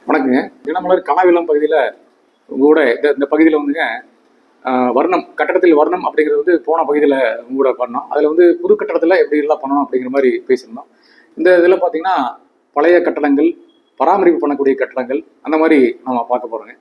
வணக்கங்க தினமலர் கனவிலம் பகுதியில் உங்க கூட இந்த இந்த பகுதியில் வந்துங்க ஆஹ், வர்ணம் கட்டடத்தில் வர்ணம் அப்படிங்கிறது வந்து போன பகுதியில் உங்க கூட பண்ணோம் அதில் வந்து புது கட்டடத்தில் எப்படி எல்லாம் பண்ணணும் அப்படிங்கிற மாதிரி பேசியிருந்தோம் இந்த இதில் பார்த்தீங்கன்னா பழைய கட்டடங்கள் பராமரிப்பு பண்ணக்கூடிய கட்டடங்கள் அந்த மாதிரி நம்ம பார்க்க போகிறோங்க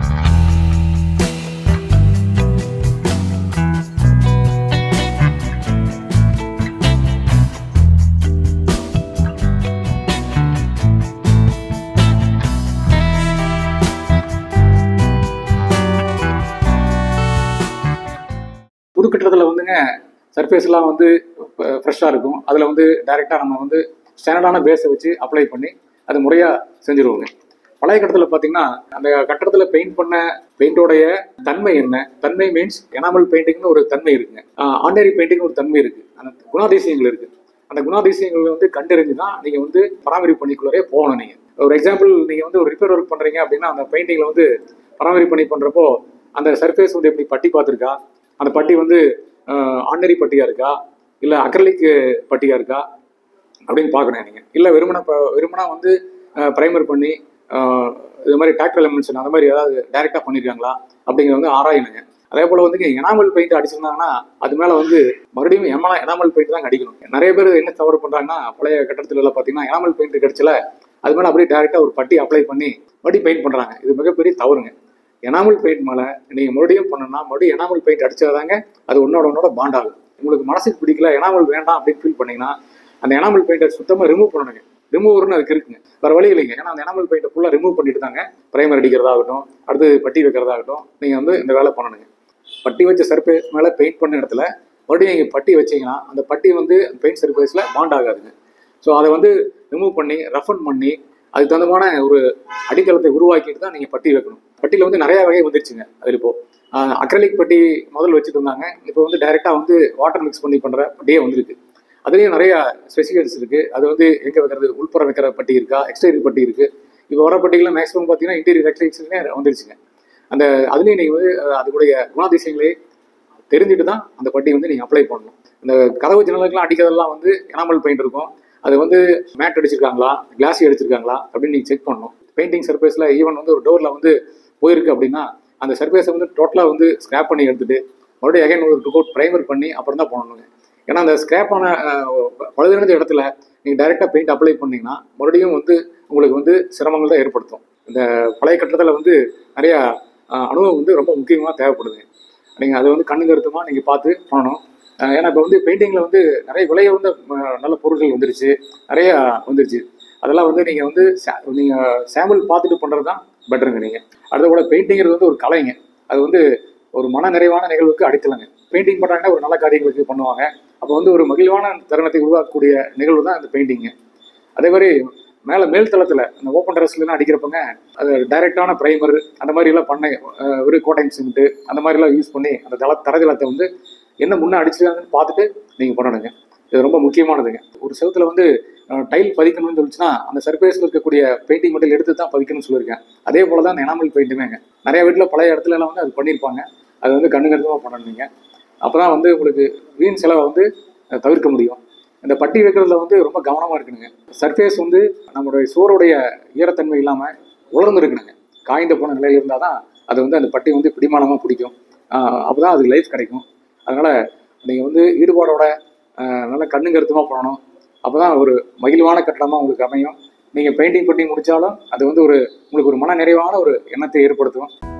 புது கட்டடத்தில் வந்துங்க சர்ஃபேஸ்லாம் வந்து ஃப்ரெஷ்ஷாக இருக்கும் அதில் வந்து டைரெக்டாக நம்ம வந்து ஸ்டாண்டர்டான பேஸை வச்சு அப்ளை பண்ணி அது முறையாக செஞ்சுருவோங்க பழைய கட்டடத்தில் பார்த்தீங்கன்னா அந்த கட்டடத்தில் பெயிண்ட் பண்ண பெயிண்டோடைய தன்மை என்ன தன்மை மீன்ஸ் எனாமல் பெயிண்டிங்னு ஒரு தன்மை இருக்குங்க ஆண்டரி பெயிண்டிங் ஒரு தன்மை இருக்கு அந்த குணாதிசயங்கள் இருக்கு அந்த குணாதிசயங்களை வந்து கண்டறிஞ்சு தான் நீங்கள் வந்து பராமரிப்பு பண்ணிக்குள்ளே போகணும் நீங்கள் ஒரு எக்ஸாம்பிள் நீங்கள் வந்து ஒரு ரிப்பேர் ஒர்க் பண்ணுறீங்க அப்படின்னா அந்த பெயிண்டிங்கில் வந்து பராமரிப்பு பண்ணி பண்ணுறப்போ அந்த சர்ஃபேஸ் வந்து எப்படி பட்டி பார்த்துருக்கா அந்த பட்டி வந்து ஆண்டரி பட்டியாக இருக்கா இல்லை அக்ரலிக் பட்டியாக இருக்கா அப்படின்னு பார்க்கணும் நீங்கள் இல்லை வெறுமனை ப- வெறுமனா வந்து ப்ரைமர் பண்ணி ஆஹ், இது மாதிரி டாக்டர் எலிமெண்ட்ஸ் அந்த மாதிரி ஏதாவது டைரெக்டாக பண்ணியிருக்காங்களா அப்படிங்கிறத வந்து ஆராயணுங்க அதே போல் வந்து எனாமல் பெயிண்ட் அடிச்சிருந்தாங்கன்னா அது மேலே வந்து மறுபடியும் எமலா எனாமல் பெயிண்ட் தான் அடிக்கணும் நிறைய பேர் என்ன தவறு பண்ணுறாங்கன்னா பழைய கட்டடத்துல எல்லாம் பார்த்தீங்கன்னா எனாமல் பெயிண்ட் கிடைச்சல அது மேலே அப்படியே டேரெக்டாக ஒரு பட்டி அப்ளை பண்ணி மறுபடியும் பெயிண்ட் பண்ணுறாங்க இது மிகப்பெரிய தவறுங்க எனாமல் பெயிண்ட் மேலே நீங்கள் மறுபடியும் பண்ணணும்னா மறுபடியும் எனாமல் பெயிண்ட் அடிச்சாதாங்க அது உன்னோட உன்னோட பாண்ட் ஆகும் உங்களுக்கு மனசுக்கு பிடிக்கல எனாமல் வேண்டாம் அப்படின்னு ஃபீல் பண்ணீங்கன்னா அந்த எனாமல் பெயிண்டை சுத்தமாக ரிமூவ் பண்ணணுங்க ரிமூவர்னு அதுக்கு இருக்குங்க வேறு வழி இல்லைங்க ஏன்னா அந்த எனாமல் பெயிண்டை ஃபுல்லாக ரிமூவ் பண்ணிட்டு தாங்க பிரைமர் அடிக்கிறதாகட்டும் அடுத்து பட்டி வைக்கிறதாகட்டும் நீங்கள் வந்து இந்த வேலை பண்ணணுங்க பட்டி வச்ச சர்ஃபேஸ் மேலே பெயிண்ட் பண்ண இடத்துல மறுபடியும் நீங்கள் பட்டி வச்சீங்கன்னா அந்த பட்டி வந்து பெயிண்ட் சர்ஃபேஸில் பாண்ட் ஆகாதுங்க ஸோ அதை வந்து ரிமூவ் பண்ணி ரஃபன் பண்ணி அதுக்கு தகுந்தமான ஒரு அடித்தளத்தை உருவாக்கிட்டு தான் நீங்கள் பட்டி வைக்கணும் பட்டியில் வந்து நிறைய வகை வந்துருச்சுங்க அதில் இப்போ அக்ரலிக் பட்டி முதல்ல வச்சுட்டு இருந்தாங்க இப்போ வந்து டைரெக்டாக வந்து வாட்டர் மிக்ஸ் பண்ணி பண்ணுற பட்டியே வந்திருக்கு அதுலேயும் நிறைய ஸ்பெசிஃபிகேஷன்ஸ் இருக்குது அது வந்து எங்கே வைக்கிறது உள்புற வைக்கிற பட்டி இருக்கா எக்ஸ்டீரியர் பட்டி இருக்குது இப்போ வர பட்டிகள்லாம் மேக்ஸிமம் பார்த்தீங்கன்னா இன்டீரியர் எக்ஸ்டீரியர்ஸ்லேயே வந்துருச்சுங்க அந்த அதுலேயும் நீங்கள் வந்து அஹ், அதுக்குடைய குணாதிசயங்களே தெரிஞ்சுட்டு தான் அந்த பட்டி வந்து நீங்கள் அப்ளை பண்ணணும் இந்த கதவு ஜன்னலுக்குலாம் அடிக்கிறதெல்லாம் வந்து எனாமல் பெயிண்ட் இருக்கும் அது வந்து மேட் அடிச்சிருக்காங்களா கிளாஸி அடிச்சிருக்காங்களா அப்படின்னு நீங்கள் செக் பண்ணணும் பெயிண்டிங் சர்ஃபேஸில் ஈவன் வந்து ஒரு டோரில் வந்து போயிருக்கு அப்படின்னா அந்த சர்ஃபேஸை வந்து டோட்டலாக வந்து ஸ்க்ராப் பண்ணி எடுத்துட்டு மறுபடியும் அகைன் ஒரு கோட் ப்ரைமர் பண்ணி அப்புறம் தான் பண்ணணுங்க ஏன்னா அந்த ஸ்க்ராப்பான பழுதடைந்த இடத்துல நீங்கள் டைரெக்டாக பெயிண்ட் அப்ளை பண்ணீங்கன்னா மறுபடியும் வந்து உங்களுக்கு வந்து சிரமங்கள் தான் ஏற்படுத்தும் இந்த பழைய கட்டடத்தில் வந்து நிறையா அஹ், அனுபவம் வந்து ரொம்ப முக்கியமாக தேவைப்படுதுங்க நீங்கள் அதை வந்து கண்ணு கருத்துமாக நீங்கள் பார்த்து பண்ணணும் அஹ், ஏன்னா இப்போ வந்து பெயிண்டிங்கில் வந்து நிறைய விலைய வந்து அஹ், நல்ல பொருட்கள் வந்துருச்சு நிறையா வந்துருச்சு அதெல்லாம் வந்து நீங்கள் வந்து நீங்கள் சாம்பிள் பார்த்துட்டு பண்ணுறது தான் பெட்டருங்க நீங்கள் அடுத்த கூட பெயிண்டிங்கிறது வந்து ஒரு கலைங்க அது வந்து ஒரு மன நிறைவான நிகழ்வுக்கு அடித்தலங்க பெயிண்டிங் பண்ணுறாங்கன்னா ஒரு நல்ல காரியங்களுக்கு பண்ணுவாங்க அப்போ வந்து ஒரு மகிழ்வான தருணத்தை உருவாக்கக்கூடிய நிகழ்வு தான் இந்த பெயிண்டிங்கு அதே மாதிரி மேலே மேல் தளத்தில் இந்த ஓப்பன் டெரஸ்லாம் அடிக்கிறப்பங்க அது டைரெக்டான ப்ரைமர் அந்த மாதிரி எல்லாம் பண்ண அஹ், ஒரு கோட்டைங் சிமெண்ட்டு அந்த மாதிரிலாம் யூஸ் பண்ணி அந்த தள தரஜலத்தை வந்து என்ன முன்னே அடிச்சிருக்காங்கன்னு பார்த்துட்டு நீங்கள் பண்ணணுங்க இது ரொம்ப முக்கியமானதுங்க ஒரு செவுத்துல வந்து டைல் பதிக்கணும்னு சொல்லிச்சுன்னா அந்த சர்ஃபேஸில் இருக்கக்கூடிய பெயிண்டிங் மட்டும் எடுத்து தான் பதிக்கணும்னு சொல்லியிருக்கேன் அதே போல தான் அந்த எனாமல் பெயிண்ட்டுமேங்க நிறைய வீட்டில் பழைய இடத்துல எல்லாம் வந்து அது பண்ணியிருப்பாங்க அது வந்து கண்ணு கருத்தமாக பண்ணணுங்க அப்போ தான் வந்து உங்களுக்கு வீண் செலவை வந்து அஹ், தவிர்க்க முடியும் இந்த பட்டி வைக்கிறதுல வந்து ரொம்ப கவனமாக இருக்கணுங்க சர்ஃபேஸ் வந்து நம்மளுடைய சோறுடைய ஈரத்தன்மை இல்லாமல் உலர்ந்து இருக்கணுங்க காய்ந்த போன நிலையில் இருந்தால் தான் அது வந்து அந்த பட்டி வந்து பிடிமானமாக பிடிக்கும் அப்போ தான் அதுக்கு லைஃப் கிடைக்கும் அதனால் நீங்கள் வந்து ஈடுபாடோட ஆஹ், நல்ல கண்ணு கருத்துமாக பண்ணணும் அப்போ தான் ஒரு மகிழ்வான கட்டடமாக உங்களுக்கு அமையும் நீங்கள் பெயிண்டிங் பண்ணி முடித்தாலும் அது வந்து ஒரு உங்களுக்கு ஒரு மன நிறைவான ஒரு எண்ணத்தை ஏற்படுத்தும்